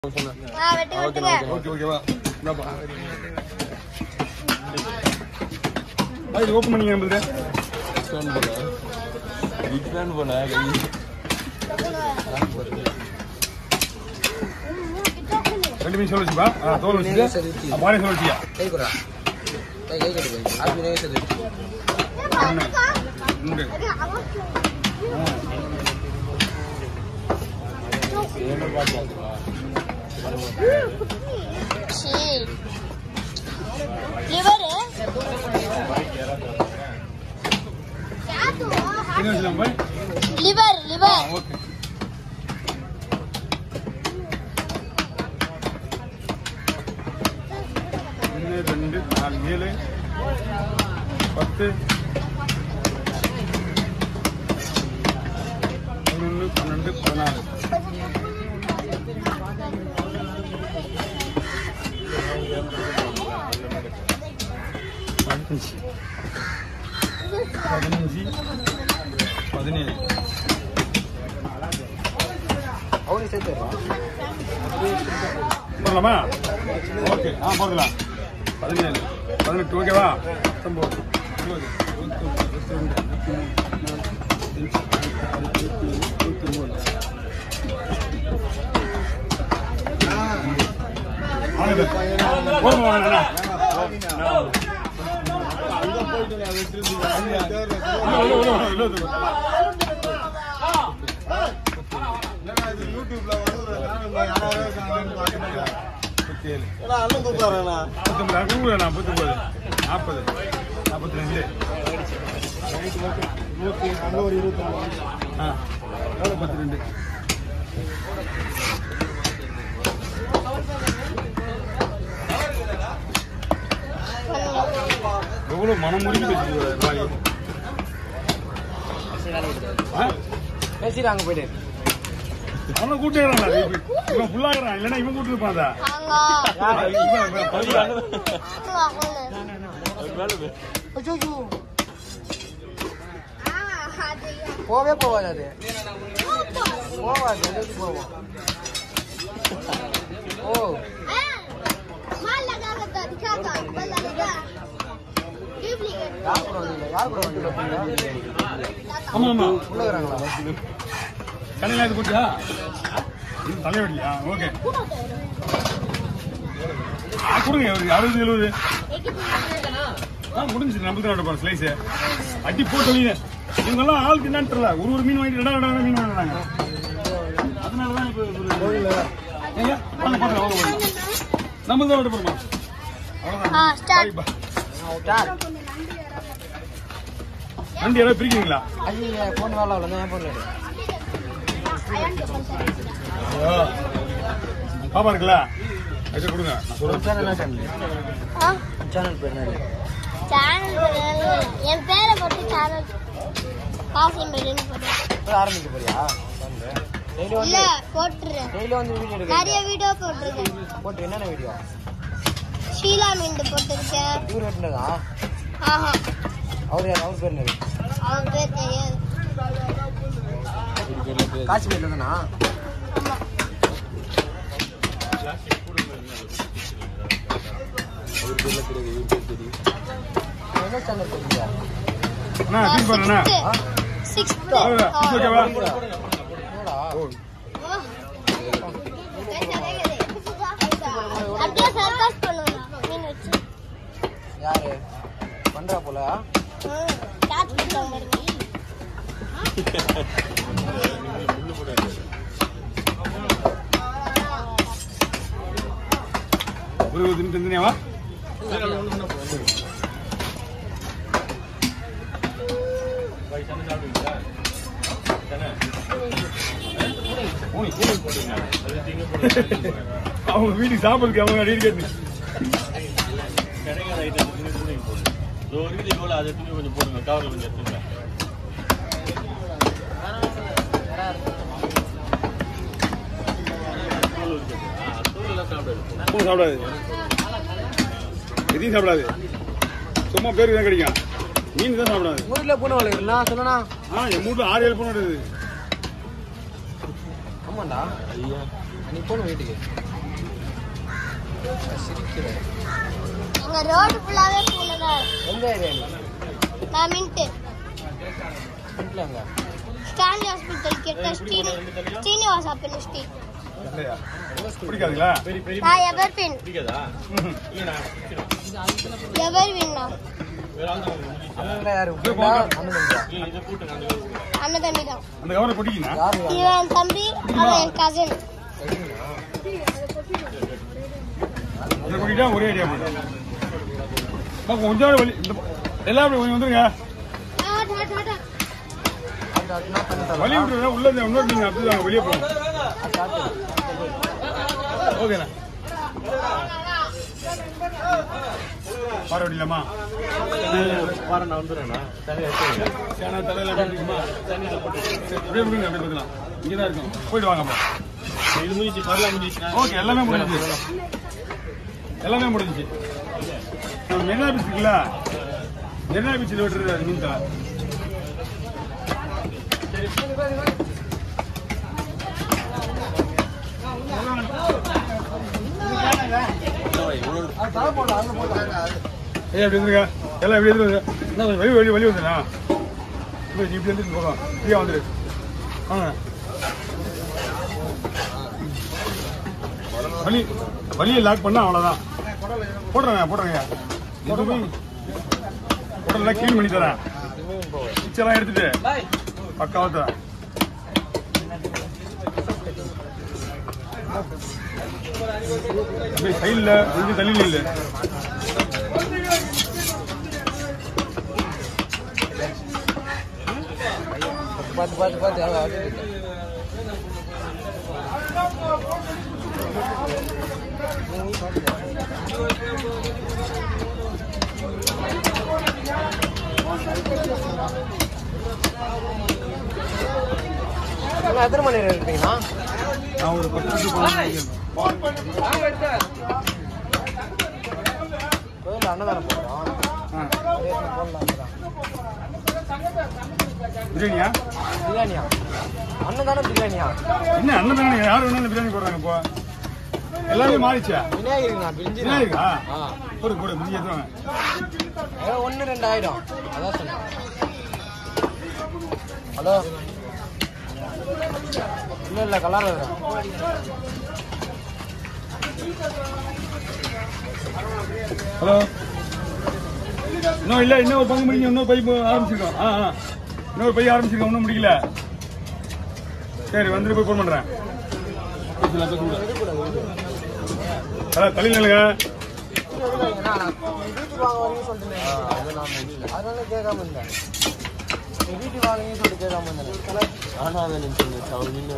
ஆ வெட்டி விட்டுங்க ஓகே ஓகேவா இந்தாப்பா ஆ, இது ஓப்பன் பண்ணிங்க நம்மளுக்கு ரெண்டு மீன் சொல்ல வச்சுப்பா ஆ தோல் வச்சுட்டு பானை சொல்ல வச்சியா கை குறா கை கை கட்டு போய் ஆப்பி நகை சரி ஒன்று ரெண்டு லிவர் என்ன வச்சுலாம் போய் லிவர் ஆ லிவர் ஓகே ஒன்று ரெண்டு நாலு ஏழு பத்து பதினொன்று பன்னெண்டு பதினாறு பதினஞ்சு பதினஞ்சு பதினேழு அவனுக்கு சேர்த்து போடலாமா ஓகே ஆ போடலாம் பதினேழு பதினெட்டு ஓகேவா பத்தொம்போது இருபது இருபத்தொன்று இருபத்தி ரெண்டு இருபத்தி மூணு இருபத்தி மூணு போதுமா அண்ணா? உள்ள, உள்ள, உள்ள, உள்ள, உள்ள. முப்பத்தி ஏழு முப்பத்தொம்பது அது கூட நான் முப்பத்தொம்பது நாற்பது நாற்பத்தி ரெண்டு ஆ முப்பத்தி ரெண்டு எவ்வளோ மனம் முறிஞ்சு வச்சுருக்காரு வாய் ஆ பேசிட்டு அங்கே போயிட்டு அவனை கூட்டிடுறான் இவன் ஃபுல்லாகிறான் இல்லைன்னா இவன் கூட்டு இருப்பான்டா ஆங்க இவன் இவன் பையன். போவே போவாது அது போவாது அது எப்படி போவோம் ஓ யார் கூட வந்தீங்க யார் கூட வந்தீங்க ஆமா ஆமா உள்ள வராங்களா கடையில் இது போட்டியா இது தலைவலியா ஓகே ஆ, கொடுங்க ஒரு அறுபது எழுபது ஆ முடிஞ்சு நம்மளுக்கு தான் போகிறோம் ஸ்லைஸு அடி போட்டு வைங்க இவங்கெல்லாம் ஆளுக்கு என்னன்னு தெரியல ஒரு ஒரு மீன் வாங்கிட்டு ரெண்டா ரெண்டா மீன் வாங்குறாங்க அதனால தான் இப்போ ஒரு ஏங்க வாங்க பார்க்கலாம் வாங்க வாங்க நம்ம தான் விட போகிறோமா ஆ, start. ஸ்டார் வண்டி யாராவது பிரிக்கிறீங்களா அது ஃபோன் வேலை இல்லை என் ஃபோன் எடு பாப்பா இருக்குல்ல அதை கொடுங்க நான் சொல்கிறேன் சேனல் என்ன சேனல் ஆ, சேனல் பேர் என்ன channel பேரு, என் பேரை போட்டு சேனல் காசிம்பேடுன்னு போட்டேன் இப்போ ஆரம்பிக்க போறியா டெய்லி இல்ல வந்து போட்டுறேன் டெய்லி வந்து வீடியோ நிறைய எடுக்க வீடியோ போட்டிருக்கேன் போட்டு என்னென்ன வீடியோ ஷீலா மீன் போட்டிருக்கேன் இவர் வெட்டினதா ஆஹா அவர் யார் அவர் பேர் என்னது அவன் பேர் தெரியாது காஷ்மீர்ல தானா என்ன சேனல் தெரியுங்க அண்ணா ஃபீல் பண்ணுண்ணா சிக்ஸ்த் அவ்வளோ ஓகேவா என்னடா அப்படியே சர்க்கஸ் பண்ணுவேன் மீன் வச்சு யாரு பண்றா போல ம், டாட் பண்ணுவாங்க பாருங்க. ஒரு ஒரு தின்னு தனியாவா அவங்க வீட்டுக்கு சாப்பிடுறதுக்கு அவங்க அடி கேட்டு கிடைக்காத ஐட்டம் துணி துணி போடு இது ஒரு வீடு இவ்வளோ அதை துணி கொஞ்சம் போடுங்க கவரில் கொஞ்சம் எடுத்துங்க தூள் இருக்குது ஆ தூள் எல்லாம் சாப்பிடாது பூ சாப்பிடாது எதையும் சாப்பிடாது சும்மா பேருக்கு தான் கிடைக்கும் மீன் தான் சாப்பிடாது ஊர்ல பூனை வளர்க்குறா சொல்லணா ஆ என் வீட்டுல ஆறு ஏழு பூனை இருக்குது ஆமாண்டா நீ போன வீட்டுக்கு சிரிக்கிறேன் எங்க ரோடு ஃபுல்லாவே பூனை தான் இருக்கு. எந்த ஏரியா நீ நான் மின்ட்டு வீட்டில் ஸ்டான்லி ஹாஸ்பிட்டல் கிட்ட ஸ்ரீனி ஸ்ரீனிவாஸ் அப்படின்னு ஸ்ட்ரீட் இல்லையா பிடிக்காதுங்களா நான் எவர்பின் பிடிக்காதா ம்ஹும். இல்ல நான் பிடிச்சிடும் எவர்வின் நான் வேற ஆள் தான் உங்களுக்கு முடிஞ்சிச்சா? அண்ணன் யாரு போய் போங்க. அண்ணன் தம்பியா இல்ல இதை போட்டுங்க அந்த வேலை அண்ணன் தம்பி தான் அந்த கவரை பிடிக்குங்க யாரு இவன் என் தம்பி அவன் என் கசின் இதை கூட்டிட்டா ஒரே ஐடியா போடும் பாப்பா, கொஞ்சம் வழி இந்த பக்கம். எல்லாரும் கொஞ்சம் வந்துருங்க அது அதுனா பண்ணி தரலாம் வழி விட்டுருங்க உள்ள இந்த இன்னொரு நீங்க அப்படி வெளியே போங்க ஓகேண்ணா பாரு வடிலாமா வாரம் நான் வந்துடுறேண்ணா தனியாக எடுத்துங்க சேனா தலையில இருக்குமா அப்படியே விடுங்க அப்படியே பார்க்கலாம் இங்கே தான் இருக்கும் போயிட்டு வாங்கப்பா இது முடிஞ்சு பரவாயில்ல முடிஞ்சிச்சுண்ணா ஓகே எல்லாமே முடிஞ்சிச்சு எல்லாமே முடிஞ்சிச்சு நம்ம மெரினா பீச் இருக்குல்ல மெரினா பீச்சில் விட்டுருக்காரு மீன் தலை ஏய் அப்படி வந்துருங்க எல்லாம் எப்படி வந்துருங்க என்ன கொஞ்சம் வெளியே வெளியே வெளியே வந்துடுறா இப்படி நீ இப்படி வந்துட்டு போகலாம் ஃப்ரீயாக வந்துடு வாங்க வலி வலியை லாக் பண்ணா அவ்வளோதான் போடுறேங்க போடுறேங்க எதுவுமே உடனே க்ளீன் பண்ணி தரேன் பிச்செல்லாம் எடுத்துட்டு பக்காவா தரேன் அப்படியே சைடில் கொஞ்சம் தள்ளியில் இல்லை பார்த்து பார்த்து பார்த்து அவ்வளோ அடிக்கிட்டு. அண்ணா, எத்தனை மணி நேரம் இருப்பீங்கண்ணா நான் ஒரு பத்து நிமிஷம் போகணும் கோயில் அன்னதானம் போடுறோம் ஆ போடலாம் பிரியாணியா பிரியாணியா அன்னதானம் பிரியாணியா என்ன அண்ணன் தானே யார் வேணாலும் பிரியாணி போடுறாங்க இப்போ எல்லாமே மாறிச்சா விநாயகருங்கண்ணா பிரிஞ்சு விநாயகா ஆ போடு போடு முடிஞ்சு எடுத்துவாங்க ஏதோ ஒன்று ரெண்டு ஆயிடும் அதான் சொன்னேன் ஹலோ இல்லை இல்லை கலர் ஹலோ இன்னும் இல்லை இன்னும் ஒரு பங்கு முடிங்க இன்னொரு பை ஆரம்பிச்சிருக்கோம் ஆ ஆ இன்னொரு பை ஆரம்பிச்சிருக்கோம் இன்னும் முடியல சரி வந்துட்டு போய் ஃபோன் பண்ணுறேன் ஹலோ தள்ளி நில்லுங்க வீட்டுக்கு வாங்க வரீங்கன்னு சொல்லிட்டு அதனால கேட்காம இருந்தேன் நீ வீட்டுக்கு வாங்கன்னு சொல்லிட்டு கேட்காம இருந்தேன் நானும் அதை நினைச்சிருந்தேன் அவர் நின்று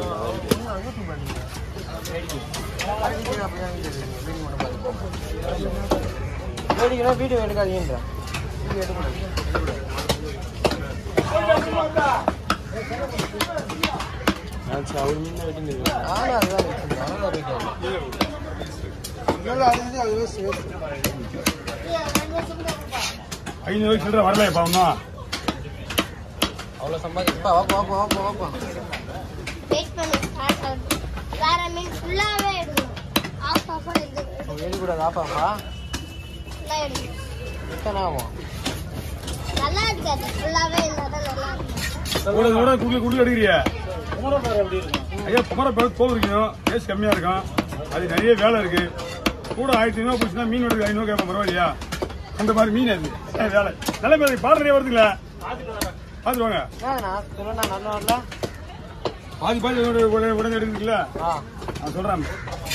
வேடிக்கைனா வீடியோ எடுக்காதீங்கன்ற வீடியோ எடுக்கணும் அவர் நின்று வெட்டிருக்கேன் நானும் அதுதான் வச்சிருந்தேன் அதனால போயிட்டு ஐநூறு சில்லற வரல இப்போ ஒன்றும் அவ்வளோ சம்பாதிப்பா வாப்பா வாப்பா வாப்பா வாப்பா வெயிட் பண்ணு start ஆகுது. வேற மீன் ஃபுல்லாவே எடுக்கணும் ஆஃப் ஆஃபோட எடுக்கணும் வெளிக்கூடாது ஆப்பாப்பா ஃபுல்லா எடுக்கணும் எத்தனை ஆகும் நல்லா இருக்காது ஃபுல்லாவே இருந்தால் தான் நல்லா இருக்கும் கூட கூட குடில் குடில் எடுக்கிறியா எப்படி இருக்கும் ஐயா குமர பேர் தோல் இருக்கணும் கேஸ் கம்மியாக இருக்கும் அது நிறைய வேலை இருக்கு கூட ஆயிரத்தி ஐநூறு போச்சுன்னா மீன் எடுக்க ஐநூறு கேட்பேன் பரவாயில்லையா அந்த மாதிரி மீன் அது அஹ் வேலை நல்ல பேர் பாடுறே வருதுங்களா பார்த்துட்டு வாங்க என்னண்ணா சொல்லுண்ணா நல்லா வரல பாதி பாதி உடனே உடனே உடனே எடுக்குதுங்களா ஆ நான் சொல்கிறேன்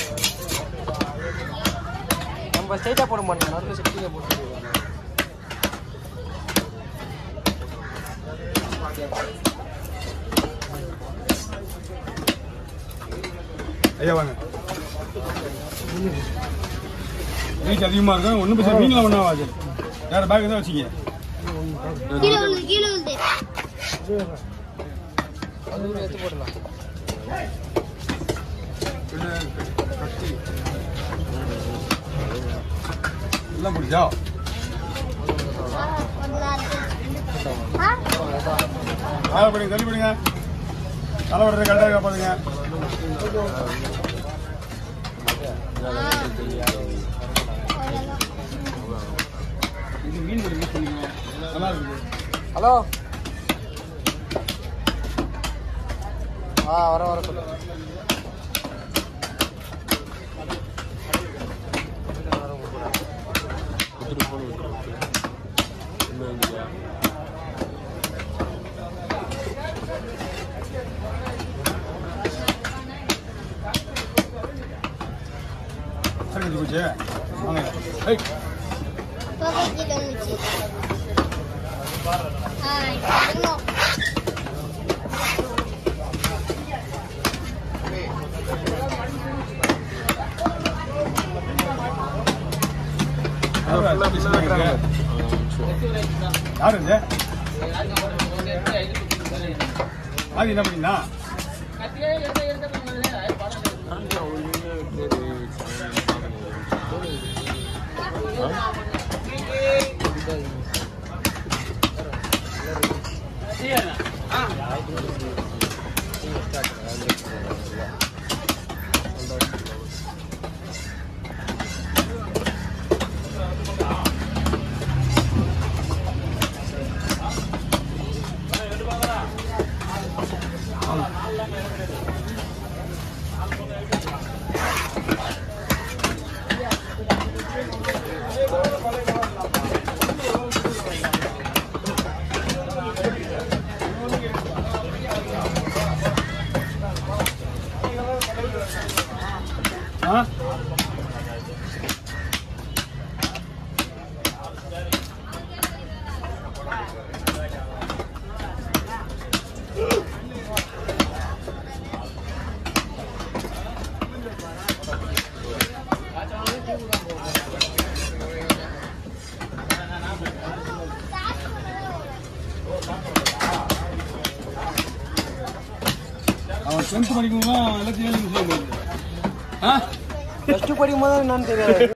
நம்ம ஸ்ட்ரைட்டாக போட மாட்டோம் நடுவில் சிட்டியில் போட்டு ஐயா வாங்க ரேட் அதிகமாக இருக்கும் ஒன்றும் பிரச்சனை மீன்லாம் ஒன்றும் ஆகாது வேற பேக் தான் வச்சுங்க கீழே விழுது கீழே விழுது அது ஒரு எடுத்து போடலாம் எல்லாம் முடிஞ்சா ஒரு நாள் ஆ வேலை பண்ணுங்க தள்ளி பண்ணுங்க தலை வர்றது கரெக்டாக காப்பாதுங்க ஆ அவ்வளவுதான் இது மீன் ஒரு மிஸ் பண்ணிக்கணும் நல்லா இருக்குது ஹலோ ஆ வர வர சொல்லு விட்டுட்டு போன விட்டுரு என்ன இல்லையா சரி கட்டி போச்சு வாங்க ஏய் புகைக்கிட்டு வந்துச்சு ஆ இன்னும் யாரு இது? யாரு இது ஆதி என்ன பண்ணீங்களா ஆ அவன் டென்த் படிக்கும்போது எல்லாத்தையும் எழுதி சொல்ல முடியாது ஆ ஃபஸ்ட்டு படிக்கும் போது என்னன்னு தெரியாது